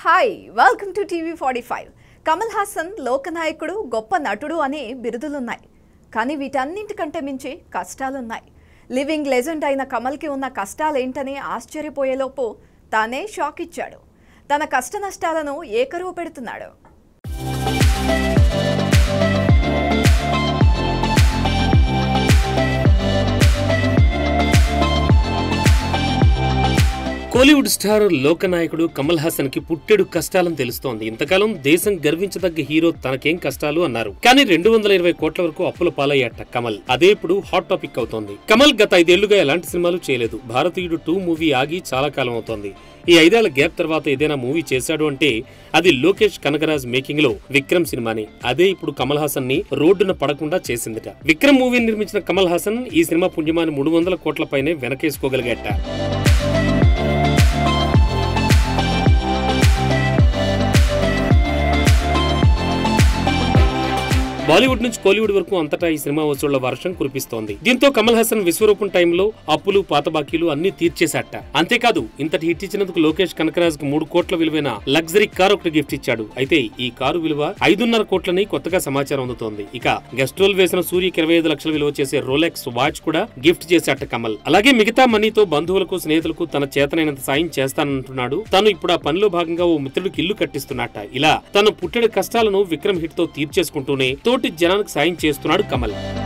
hi welcome to TV forty five Kamal Haasan లోకనాయకుడు గొప్ప నటుడు అనే బిరుదులున్నాయి కానీ వీటన్నింటికంటే మించి కష్టాలున్నాయి లివింగ్ లెజెండ్ అయిన కమల్కి ఉన్న కష్టాలేంటని ఆశ్చర్యపోయేలోపు తానే షాక్ ఇచ్చాడు తన కష్ట నష్టాలను ఏకరువు పెడుతున్నాడు కోలీవుడ్ స్టార్ లోకనాయకుడు కమల్ హాసన్ కి పుట్టెడు కష్టాలని తెలుస్తోంది ఇంతకాలం దేశం గర్వించదగ్గ హీరో తనకేం కష్టాలు అన్నారు కానీ రెండు వందల ఇరవై కోట్ల వరకు అప్పుల పాలయ్యాట కమల్ అదే ఇప్పుడు హాట్ టాపిక్ అవుతోంది కమల్ గత ఐదేళ్లుగా ఎలాంటి సినిమాలు చేయలేదు భారతీయుడు టూ మూవీ ఆగి చాలా కాలం అవుతోంది ఈ ఐదేళ్ల గ్యాప్ తర్వాత ఏదైనా మూవీ చేశాడు అంటే అది లోకేష్ కనగరాజ్ మేకింగ్ లో విక్రమ్ సినిమాని అదే ఇప్పుడు కమల్ హాసన్ ని రోడ్డున పడకుండా చేసిందిట విక్రమ్ మూవీని నిర్మించిన కమల్ హాసన్ ఈ సినిమా పుణ్యమాని మూడు వందల కోట్ల పైనే వెనకేసుకోగలిగాట బాలీవుడ్ నుంచి కోలీవుడ్ వరకు అంతటా ఈ సినిమా వసూళ్ల వర్షం కురిపిస్తోంది దీంతో కమల్ హాసన్ విశ్వరూపం టైంలో అప్పులు పాత బాకీలు అన్ని తీర్చేశాట అంతేకాదు ఇంతటి హిట్ ఇచ్చినందుకు లోకేష్ కనకరాజ్ కు మూడు కోట్ల విలువైన లగ్జరీ కార్ ఒకటి గిఫ్ట్ ఇచ్చాడు అయితే ఈ కారు విలువ ఐదున్నర కోట్లని కొత్తగా సమాచారం అందుతోంది ఇక గెస్ట్ రోల్ వేసిన సూర్యకి ఇరవై ఐదు లక్షల విలువ చేసే రోలెక్స్ వాచ్ కూడా గిఫ్ట్ చేశాట కమల్ అలాగే మిగతా మనీతో బంధువులకు స్నేహితులకు తన చేతనైనంత సాయం చేస్తానంటున్నాడు తాను ఇప్పుడు ఆ పనిలో భాగంగా ఓ మిత్రుడికి ఇల్లు కట్టిస్తున్నట్ట ఇలా తను పుట్టెడు కష్టాలను విక్రమ్ హిట్ తో తీర్చేసుకుంటూనే తోటి జనానికి సాయం చేస్తున్నాడు కమల్